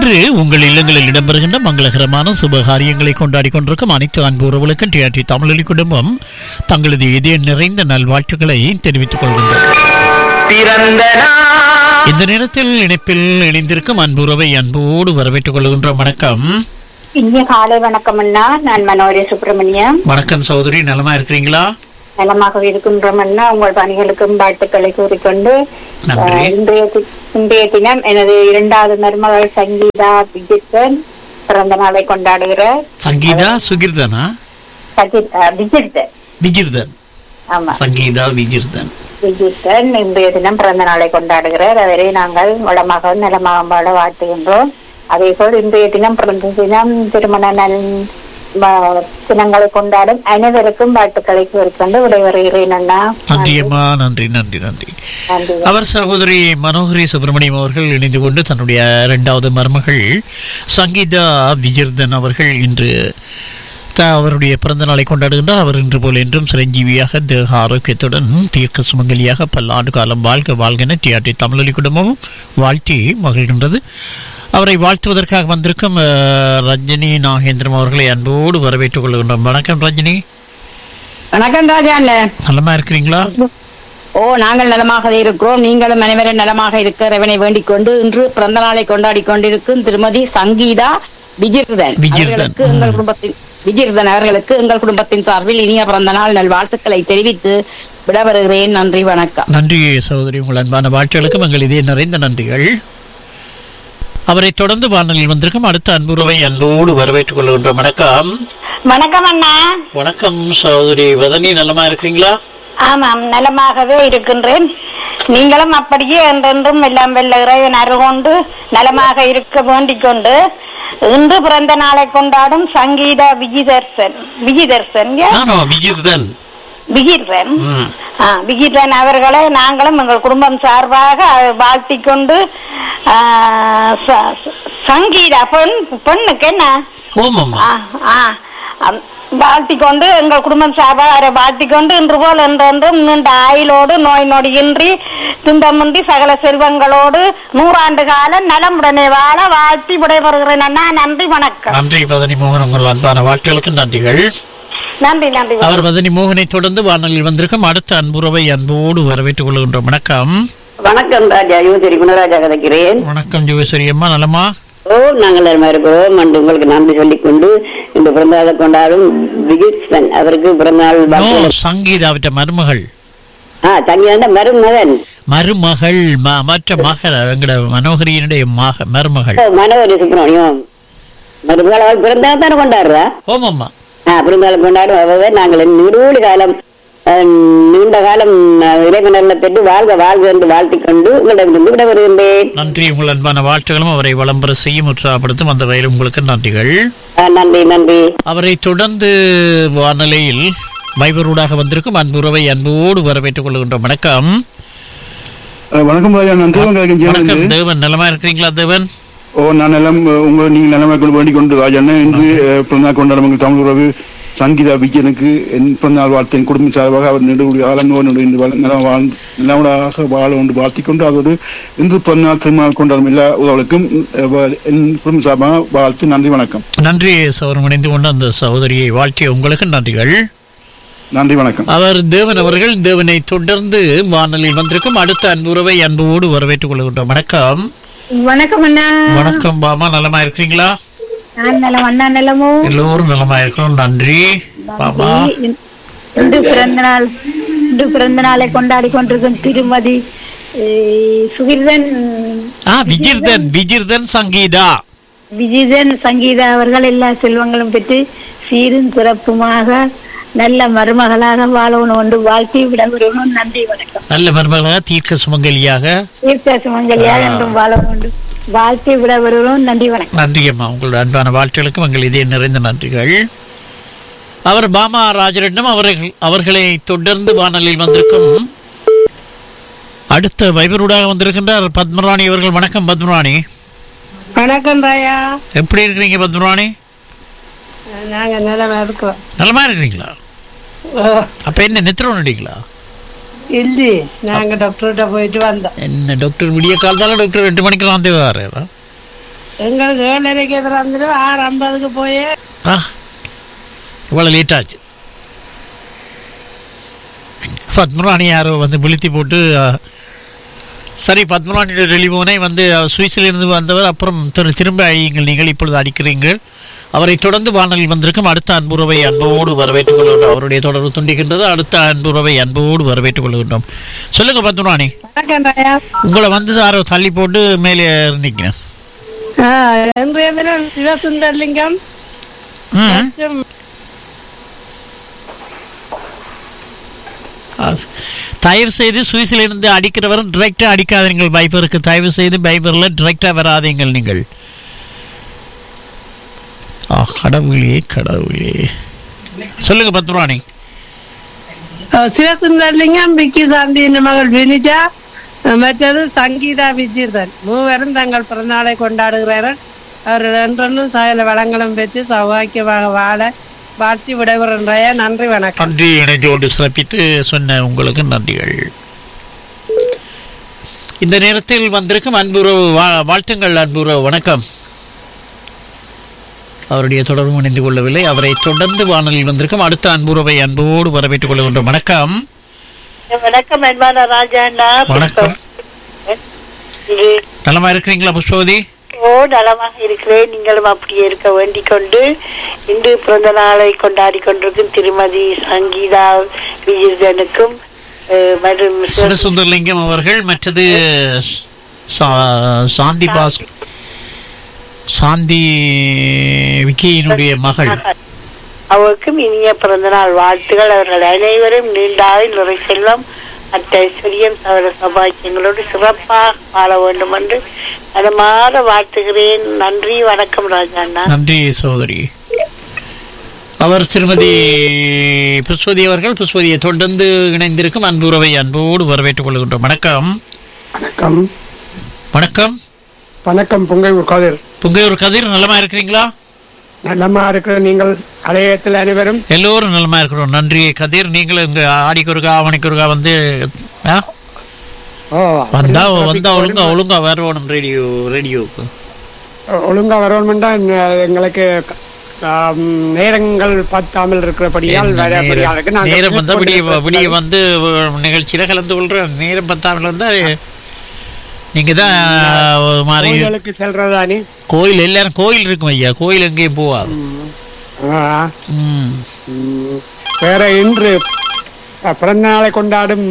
இன்று உங்கள் இல்லங்களில் இடம்பெறுகின்ற மங்களகரமான சுபகாரியங்களை கொண்டாடி கொண்டிருக்கும் அனைத்து அன்பு உறவுகளுக்கும் டிஆர்டி தமிழொலி குடும்பம் தங்களது இதய நிறைந்த நல்வாழ்த்துக்களை தெரிவித்துக் கொள்கின்றனர் பிறந்த நாள் இந்த நேரத்தில் இணைப்பில் இணைந்திருக்கும் அன்பு உறவை அன்போடு வரவேற்றுக் கொள்கின்ற வணக்கம் இனிய காலை வணக்கம் அண்ணா நான் மனோரி சுப்பிரமணியம் வணக்கம் சகோதரி நலமா இருக்கிறீங்களா நலமாக இருக்கின்றோம் அண்ணா உங்கள் பணிகளுக்கும் வாழ்த்துக்களை கூறிக்கொண்டு நன்றி. அஹ், இன்றைய தி- இன்றைய தினம் எனது இரண்டாவது மருமகள் சங்கீதா விஜித்தன் பிறந்த நாளை கொண்டாடுகிற சங்கீதா சுகிர்தனா சஜித் அஹ், விஜித்தன் விஜிர்தன் ஆமா சங்கீதா விஜிர்தன் விஜித்தன் இன்றைய தினம் பிறந்த நாளை கொண்டாடுகிறார் அவரை நாங்கள் வளமாக நலமாக வாழ வாழ்த்துகின்றோம் அதே போல் இன்றைய தினம் பிறந்த தினம் திருமண நல் ம- தினங்களை கொண்டாடும் அனைவருக்கும் வாழ்த்துக்களை கூறிக்கொண்டு விடைபெறுகிறேன் அண்ணா நன்றி அம்மா நன்றி நன்றி நன்றி நன்றி அவர் சகோதரி மனோகரி சுப்பிரமணியம் அவர்கள் இணைந்து கொண்டு தன்னுடைய இரண்டாவது மருமகள் சங்கீதா விஜர்தன் அவர்கள் இன்று த- அவருடைய பிறந்த நாளை கொண்டாடுகின்றார் அவர் இன்று போல் என்றும் சிரஞ்சீவியாக தேக ஆரோக்கியத்துடன் தீர்க்க சுமங்கலியாக பல்லாண்டு காலம் வாழ்க வாழ்கென டிஆர்டி தமிழொலி குடும்பமும் வாழ்த்தி மகிழ்கின்றது அவரை வாழ்த்துவதற்காக வந்திருக்கும் அஹ், ரஜினி நாகேந்திரம் அவர்களை அன்போடு வரவேற்றுக் கொள்கின்றோம் வணக்கம் ரஜினி வணக்கம் ராஜா அண்ணன் நலமா இருக்கிறீங்களா ஓ நாங்கள் நலமாக இருக்கிறோம் நீங்களும் அனைவரும் நலமாக இருக்கிறவனை வேண்டிக் கொண்டு இன்று பிறந்த நாளை கொண்டாடி கொண்டிருக்கும் திருமதி சங்கீதா விஜிர்தன் விஜிர்தன், அவர்களுக்கு எங்கள் குடும்பத்தின் விஜிர்தன் அவர்களுக்கு எங்கள் குடும்பத்தின் சார்பில் இனிய பிறந்த நாள் நல் வாழ்த்துக்களை தெரிவித்து விடவருகிறேன் நன்றி வணக்கம் நன்றி சகோதரி உங்கள் அன்பான வாழ்த்துகளுக்கும் எங்கள் இதே நிறைந்த நன்றிகள் அவரை தொடர்ந்து வானொலியில் வந்திருக்கும் அடுத்த அன்புறவை அன்போடு வரவேற்றுக் கொள்கின்ற வணக்கம் வணக்கம் அண்ணா வணக்கம் சகோதரி வதனி நலமா இருக்கிறீங்களா ஆமாம் நலமாகவே இருக்கின்றேன் நீங்களும் அப்படியே என்றென்றும் எல்லாம் வெல்ல இறைவன் அருகொண்டு நலமாக இருக்க வேண்டிக் கொண்டு இன்று பிறந்த நாளை கொண்டாடும் சங்கீதா விஜிதர்சன் விஜிதர்சன் யா? நானோ விஜிதன் விகிர்வன் ம். ஆ, விகிர்வன் அவர்களை நாங்களும் எங்கள் குடும்பம் சார்பாக வாழ்த்திக் கொண்டு ஆ, ச- ச- சங்கீதா பெண் பெண்ணுக்கு என்ன ஓமம்மா ஆ, ஆ, அம், வாழ்த்திக் கொண்டு எங்கள் குடும்பம் சார்பாக அவரை வாழ்த்திக் கொண்டு இன்று போல் என்றென்றும் நீண்ட ஆயுளோடு நோய் நொடியின்றி துன்பமின்றி சகல செல்வங்களோடு நூறாண்டு காலம் நலமுடனே வாழ வாழ்த்தி விடைபெறுகிறேன் அண்ணா நன்றி வணக்கம் நன்றி வதனி மோகன் உங்கள் அன்பான வாழ்த்துகளுக்கு நன்றிகள் நன்றி நன்றி வணக்கம். அவர் வதனி மோகனை தொடர்ந்து வானொலியில் வந்திருக்கும் அடுத்த அன்புறவை அன்போடு வரவேற்றுக் கொள்கின்ற வணக்கம் வணக்கம் ராஜா யுவசரி குணராஜா கதைக்கிறேன் வணக்கம் ஜோகேஸ்வரி அம்மா நலமா ஓ நாங்கள் எல்லாருமா இருக்கிறோம் அன்று உங்களுக்கு நன்றி சொல்லிக் கொண்டு இந்த பிறந்தநாளை கொண்டாடும் விகித்சன் அவருக்கு பிறந்தநாள் நோ வாழ்த்துக்களை- சங்கீதாவிட்ட மருமகள் ஆ தங்கியாண்ட மருமகன் மருமகள் ம- மற்ற மகள் எங்கட மனோகரியினுடைய மக மருமகள் ஓ, மனோகரி சுப்பிரமணியம் மருமகள் அவள் பிறந்தநாள் தானே கொண்டாடுறா ஓமம்மா ஆ பிறந்தநாள் கொண்டாடும் அவவே நாங்கள் நீடூழி காலம் அஹ், நீண்ட காலம் அஹ், இறைவனல்ல பெற்று வாழ்க வாழ்க என்று வாழ்த்திக் கொண்டு உங்களிடமிருந்து விட வருகின்றேன் நன்றி உங்கள் அன்பான வாழ்த்துகளும் அவரை வளம்பர செய்யும் உற்சாகப்படுத்தும் அந்த வகையில் உங்களுக்கு நன்றிகள் ஆ, நன்றி நன்றி அவரை தொடர்ந்து வானொலியில் வைபரூடாக வந்திருக்கும் அன்புறவை அன்போடு வரவேற்றுக் கொள்கின்ற வணக்கம் அஹ் வணக்கம் ராஜா நான் தேவன் கலைஞன் வணக்கம் ஜெயலலிதா. தேவன் நலமா இருக்கிறீங்களா தேவன் ஓ நான் எல்லாம் அஹ், உங்க நீங்க நிலைமை கொண்டு வேண்டிக் கொண்டு ராஜா இன்று அஹ், பிறந்தநாள் கொண்டாடும் எங்கள் தமிழ் உறவு சங்கீதா விஜயனுக்கு என் பிறந்தநாள் வாழ்த்தின் குடும்ப சார்பாக அவர் நெடுவுடைய ஆலங்கோடு நலம் வாழ் நலவடாக வாழ ஒன்று வாழ்த்திக் கொண்டு அதோடு இன்று பிறந்தநாள் திருமணம் கொண்டாடும் எல்லா உறவுகளுக்கும் அஹ், வ- என் குடும்ப சார்பாக வாழ்த்து நன்றி வணக்கம் நன்றி சௌரம் இணைந்து கொண்டு அந்த சகோதரியை வாழ்த்திய உங்களுக்கு நன்றிகள் நன்றி வணக்கம் அவர் தேவன் அவர்கள் தேவனை தொடர்ந்து வானொலியில் வந்திருக்கும் அடுத்த அன்புறவை அன்போடு வரவேற்றுக் கொள்கின்ற வணக்கம் வணக்கம் அண்ணா வணக்கம் பாமா நலமா இருக்கிறீங்களா நான் நலம் அண்ணா நலமோ எல்லோரும் நலமா இருக்கிறோம் நன்றி பாமா இன்று பிறந்த நாள் இன்று பிறந்த நாளை கொண்டாடி கொண்டிருக்கும் திருமதி அஹ், சுகிர்தன் ஆ விஜிர்தன் விஜிர்தன் சங்கீதா விஜிதன் சங்கீதா அவர்கள் எல்லா செல்வங்களும் பெற்று சீரும் சிறப்புமாக நல்ல மருமகளாக வாழணும் என்று வாழ்த்தி விடவிடணும் நன்றி வணக்கம் நல்ல மருமகளாக தீர்க்க சுமங்கலியாக தீர்த்த சுமங்கலியாக என்றும் வாழணும் என்று வாழ்த்தி விடவிடணும் நன்றி வணக்கம் நன்றி அம்மா உங்களுடைய அன்பான வாழ்த்துகளுக்கும் எங்கள் இதே நிறைந்த நன்றிகள் அவர் பாமா ராஜரட்னம் அவர்கள் அவர்களை தொடர்ந்து வானொலியில் வந்திருக்கும் அடுத்த வைபரூடாக வந்திருக்கின்றார் பத்மராணி அவர்கள் வணக்கம் பத்மராணி வணக்கம் ராயா எப்படி இருக்கிறீங்க பத்மராணி நாங்க நிலமா இருக்கிறோம் நலமா இருக்கிறீங்களா அப்ப என்ன நித்திரம் நடிங்களா இல்லையே நாங்க டாக்டர்கிட்ட போயிட்டு வந்தோம் என்ன டாக்டர் விடிய காலத்தால டாக்டர் எட்டு மணிக்கெல்லாம் வந்து வர்றாரா எங்களுக்கு ஏழரைக்கு திறந்துடும் ஆறு ஐம்பதுக்கு போய் ஆ இவ்வளோ லேட் ஆச்சு பத்மராணி யாரோ வந்து விழுத்தி போட்டு ஆ, சரி பத்மராணியோட டெலிஃபோனை வந்து அவர் சுவிஸிலிருந்து வந்தவர் அப்புறம் திரு- திரும்ப அழியுங்கள் நீங்கள் இப்பொழுது அடிக்கிறீர்கள் அவரை தொடர்ந்து வானலில் வந்திருக்கும் அடுத்த அன்புறவை அன்போடு வரவேற்றுக் கொள்கின்றோம் அவருடைய தொடர்பு துண்டிக்கின்றது அடுத்த அன்புறவை அன்போடு வரவேற்றுக் கொள்கின்றோம் சொல்லுங்க பத்மராணி வணக்கம் ராயா உங்களை வந்து யாரோ தள்ளி போட்டு மேலே இருந்தீங்க ஆ, இன்றைய தினம் சிவசுந்தர்லிங்கம் ம் மற்றும் அது- தயவு செய்து சுவிஸில் இருந்து அடிக்கிறவர் டிரெக்டா அடிக்காதீங்கள் பைபருக்கு தயவு செய்து பைபர்ல டிரெக்டா வராதீங்கள் நீங்கள் ஆ கடவுளே கடவுளே சொல்லுங்க பத்மராணி அஹ், சிவசுந்தர்லிங்கம் விக்கி சாந்தியின் மகள் வினிஜா அஹ், மற்றது சங்கீதா விஜிதன் மூவரும் தங்கள் பிறந்தநாளை கொண்டாடுகிறார்கள் அவர் ரெண்டொன்னும் சகல வளங்களும் பெற்று சௌபாக்கியமாக வாழ வாழ்த்தி விடைபெறுகின்றாயா நன்றி வணக்கம் நன்றி இணைந்து கொண்டு சிறப்பித்து சொன்ன உங்களுக்கு நன்றிகள் இந்த நேரத்தில் வந்திருக்கும் அன்புறவு வா- வாழ்த்துங்கள் அன்புறவு வணக்கம் அவருடைய தொடர்பு இணைந்து கொள்ளவில்லை அவரை தொடர்ந்து வானலில் வந்திருக்கும் அடுத்த அன்புறவை அன்போடு வரவேற்றுக் கொள்கின்றோம் வணக்கம் வணக்கம் அன்பான ராஜாண்ணா வணக்கம் நலமா இருக்கிறீங்களா புஷ்பவதி ஓ நலமாக இருக்கிறேன் நீங்களும் அப்படியே இருக்க வேண்டிக் கொண்டு இன்று பிறந்த நாளை கொண்டாடி கொண்டிருக்கும் திருமதி சங்கீதா விஜயனுக்கும் அஹ், மற்றும் சிவசுந்தரலிங்கம் அவர்கள் மற்றது சா- சாந்தி பாஸ் சாந்தி விக்கியினுடைய மகள் அவருக்கும் இனிய பிறந்த நாள் வாழ்த்துகள் அவர்கள் அனைவரும் நீண்டாவில் நிறை செல்வம் மற்ற ஐஸ்வர்யம் சகல சபாக்கியங்களோடு சிறப்பாக வாழ வேண்டும் என்று மனமாற வாழ்த்துகிறேன் நன்றி வணக்கம் ராஜாண்ணா நன்றி சகோதரி அவர் திருமதி புஷ்பதி அவர்கள் புஷ்பதியை தொடர்ந்து இணைந்திருக்கும் அன்புறவை அன்போடு வரவேற்றுக் கொள்கின்றோம் வணக்கம் வணக்கம் வணக்கம் வணக்கம் பொங்கல் கதிர் புங்கையூர் கதிர் நலமா இருக்கிறீங்களா நல்லமா இருக்கிற நீங்கள் அலையத்தில் அனைவரும் எல்லோரும் நலமா இருக்கிறோம் நன்றி கதிர் நீங்களும் இங்க ஆடிக்குருகா ஆவணிக்குருகா வந்து ஆ? ஓ, வந்தா வந்தா ஒழுங்கா ஒழுங்கா வரணும் ரேடியோ ரேடியோக்கு ஒழுங்கா வரணும்டா எங்களுக்கு ஆம், நேரங்கள் பத்தாமல் இருக்கிறபடியால் வரபடியால் இருக்கு. நாங்கள் நேரம் வந்தா விடிய பேசுவது விடிய வந்து நிகழ்ச்சியில கலந்து கொள்ற நேரம் பத்தாமல் இருந்தா நீங்க தான் ஒரு மாதிரி கோயிலுக்கு செல்றதானே கோயில் எல்லாரும் கோயில் இருக்கும் ஐயா கோயில் எங்கேயும் போவாது ஆ, ம். ம், வேற இன்று அஹ், பிறந்த நாளை கொண்டாடும்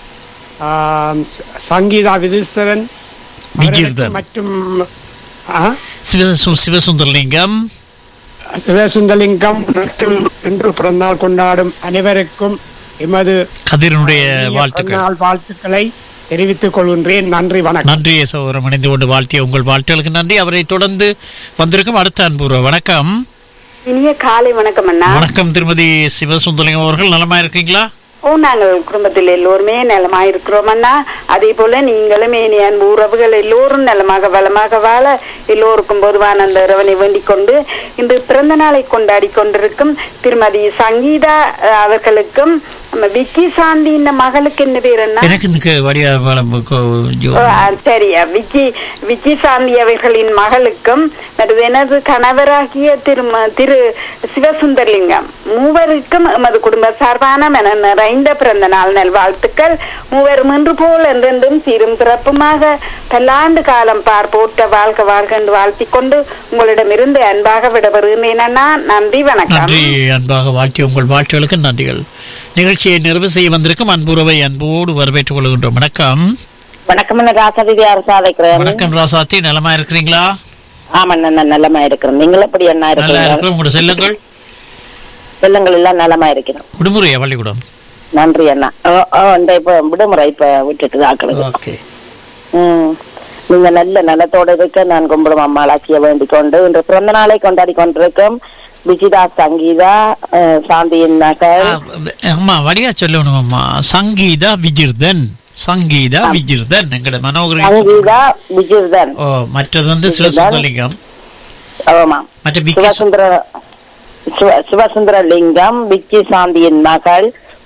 ஆம், ச- சங்கீதா விதீஸ்வரன் விஜயதன் மற்றும் ஆ, சிவ சு- சிவசுந்தரலிங்கம் சிவசுந்தலிங்கம் மற்றும் இன்று பிறந்தநாள் கொண்டாடும் அனைவருக்கும் எமது கதிரனுடைய வாழ்த்துக்கள் பிறந்தநாள் வாழ்த்துக்களை தெரிவித்துக் கொள்கின்றேன் நன்றி வணக்கம் நன்றி சகோதரம் இணைந்து கொண்டு வாழ்த்திய உங்கள் வாழ்த்துகளுக்கு நன்றி அவரை தொடர்ந்து வந்திருக்கும் அடுத்த அன்புறவு வணக்கம் இனிய காலை வணக்கம் அண்ணா வணக்கம் திருமதி சிவசுந்தரலிங்கம் அவர்கள் நலமா இருக்கீங்களா ஓ நாங்கள் குடும்பத்தில் எல்லோருமே நலமா இருக்கிறோம் அண்ணா அதே போல நீங்களும் இனி அன்பு உறவுகள் எல்லோரும் நலமாக வளமாக வாழ எல்லோருக்கும் பொதுவான அந்த இறைவனை வேண்டிக் கொண்டு இன்று பிறந்த நாளை கொண்டாடி கொண்டிருக்கும் திருமதி சங்கீதா அஹ், அவர்களுக்கும் நம்ம விக்கி சாந்தி இந்த மகளுக்கு என்ன பேர் என்ன எனக்கு இந்த வடிவ வளம் கொ- ஜோ- ஓ, ஆ, சரியா விக்கி விக்கி சாந்தி அவர்களின் மகளுக்கும் மற்றது எனது கணவராகிய திரு திரு சிவசுந்தர்லிங்கம் மூவருக்கும் எமது குடும்ப சார்பான மன நிறைந்த பிறந்த நாள் நல்வாழ்த்துக்கள் மூவரும் இன்று போல் என்றென்றும் சீரும் சிறப்புமாக பல்லாண்டு காலம் பார் போட்ட வாழ்க வாழ்க என்று வாழ்த்திக் கொண்டு உங்களிடமிருந்து அன்பாக விடப்படுகிறேன் அண்ணா நன்றி வணக்கம் நன்றி அன்பாக வாழ்த்திய உங்கள் வாழ்த்துகளுக்கு நன்றிகள் நிகழ்ச்சியை நிறைவு செய்ய வந்திருக்கும் அன்புறவை அன்போடு வரவேற்றுக் கொள்கின்றோம் வணக்கம் வணக்கம் ராசாதி அரசாதைக்கிறேன் வணக்கம் ராசாத்தி நலமா இருக்கிறீங்களா ஆமா நான் நல்லமா இருக்கிறேன் நீங்கள் எப்படி என்ன நல்லா இருக்கிறீங்க இருக்கிறோம் உங்களோட செல்லுங்கள் செல்லங்கள் எல்லாம் நலமா இருக்கிறோம் விடுமுறையா பள்ளிக்கூடம் நன்றி அண்ணா ஓ, ஓ, இந்த இப்ப விடுமுறை இப்ப விட்டுட்டு ஆக்களுக்கு ஓகே ம். நீங்க நல்ல நலத்தோட இருக்க நான் கும்பிடும் அம்மாளாச்சிய வேண்டிக் கொண்டு இன்று பிறந்த நாளை கொண்டாடி கொண்டிருக்கும் விஜிதா சங்கீதா அஹ், சாந்தியின் நகர் அம்மா வடியா சொல்லணும் அம்மா சங்கீதா விஜிர்தன் சங்கீதா விஜிர்தன் எங்கட மனோகரி சங்கீதா விஜிர்தன் ஓ மற்றது வந்து சிவசுந்தலிங்கம் ஆமா மற்ற விக்கி சிவசுந்தர சிவ- சிவசுந்தர லிங்கம் விக்கி சாந்தியின் மகள்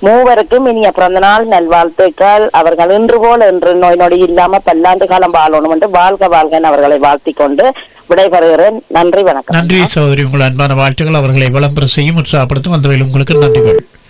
மூவருக்கும் இனிய பிறந்தநாள் நல்வாழ்த்துக்கள் அவர்கள் இன்று போல் என்று நோய் நொடி இல்லாம பல்லாண்டு காலம் வாழணும் என்று வாழ்க வாழ்கன் அவர்களை வாழ்த்திக் கொண்டு விடைபெறுகிறேன் நன்றி வணக்கம் நன்றி சகோதரி உங்கள் அன்பான வாழ்த்துக்கள் அவர்களை விளம்பரம் செய்யும் உற்சாகப்படுத்தும் அந்த வகையில் உங்களுக்கு நன்றிகள்